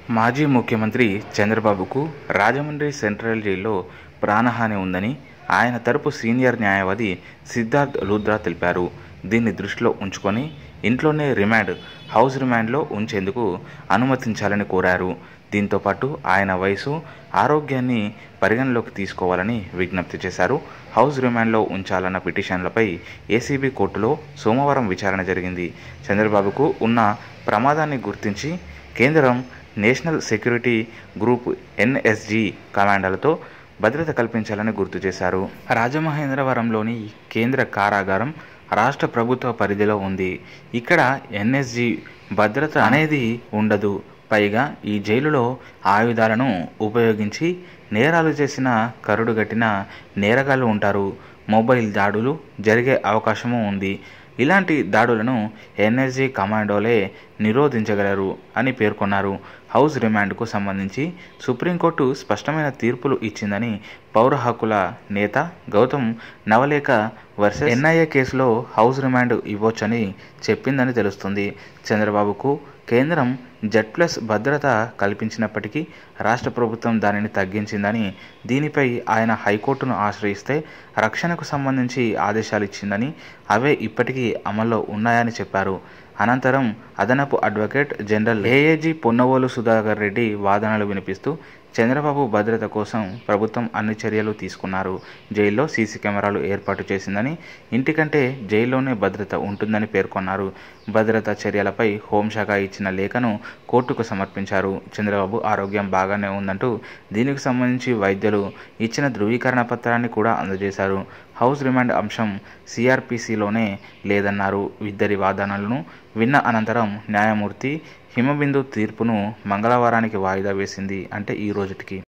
మాజీ ముఖ్యమంత్రి చంద్రబాబుకు రాజమండ్రి సెంట్రల్ జైల్లో ప్రాణహాని ఉందని ఆయన తరపు సీనియర్ న్యాయవాది సిద్ధార్థ్ లూద్రా తెలిపారు దీన్ని దృష్టిలో ఉంచుకొని ఇంట్లోనే రిమాండ్ హౌస్ రిమాండ్లో ఉంచేందుకు అనుమతించాలని కోరారు దీంతో పాటు ఆయన వయసు ఆరోగ్యాన్ని పరిగణలోకి తీసుకోవాలని విజ్ఞప్తి చేశారు హౌస్ రిమాండ్లో ఉంచాలన్న పిటిషన్లపై ఏసీబీ కోర్టులో సోమవారం విచారణ జరిగింది చంద్రబాబుకు ఉన్న ప్రమాదాన్ని గుర్తించి కేంద్రం నేషనల్ సెక్యూరిటీ గ్రూప్ ఎన్ఎస్జి కమాండర్లతో భద్రత కల్పించాలని గుర్తు చేశారు రాజమహేంద్రవరంలోని కేంద్ర కారాగారం రాష్ట్ర ప్రభుత్వ పరిధిలో ఉంది ఇక్కడ ఎన్ఎస్జి భద్రత అనేది ఉండదు పైగా ఈ జైలులో ఆయుధాలను ఉపయోగించి నేరాలు చేసిన కరుడుగట్టిన నేరగాళ్ళు ఉంటారు మొబైల్ దాడులు జరిగే అవకాశము ఉంది ఇలాంటి దాడులను ఎన్ఎస్జీ కమాండోలే నిరోధించగలరు అని పేర్కొన్నారు హౌస్ రిమాండ్కు సంబంధించి సుప్రీంకోర్టు స్పష్టమైన తీర్పులు ఇచ్చిందని పౌర హక్కుల నేత గౌతమ్ నవలేక వర్సెస్ ఎన్ఐఏ కేసులో హౌస్ రిమాండ్ ఇవ్వొచ్చని చెప్పిందని తెలుస్తుంది చంద్రబాబుకు కేంద్రం జెడ్ ప్లస్ భద్రత కల్పించినప్పటికీ రాష్ట్ర ప్రభుత్వం దానిని తగ్గించిందని దీనిపై ఆయన హైకోర్టును ఆశ్రయిస్తే రక్షణకు సంబంధించి ఆదేశాలు ఇచ్చిందని అవే ఇప్పటికీ అమల్లో ఉన్నాయని చెప్పారు అనంతరం అదనపు advocate general AAG Ponnavolu Sudhakar Reddy వాదనలు వినిపిస్తూ చంద్రబాబు భద్రత కోసం ప్రభుత్వం అన్ని చర్యలు తీసుకున్నారు జైల్లో సీసీ కెమెరాలు ఏర్పాటు చేసిందని ఇంటికంటే జైల్లోనే భద్రత ఉంటుందని పేర్కొన్నారు భద్రతా చర్యలపై హోంశాఖ ఇచ్చిన లేఖను కోర్టుకు సమర్పించారు చంద్రబాబు ఆరోగ్యం బాగానే ఉందంటూ దీనికి సంబంధించి వైద్యులు ఇచ్చిన ధృవీకరణ పత్రాన్ని కూడా అందజేశారు హౌస్ రిమాండ్ అంశం సిఆర్పిసిలోనే లేదన్నారు ఇద్దరి వాదనలను విన్న అనంతరం న్యాయమూర్తి హిమబిందు తీర్పును మంగళవారానికి వాయిదా వేసింది అంటే ఈ రోజుటికి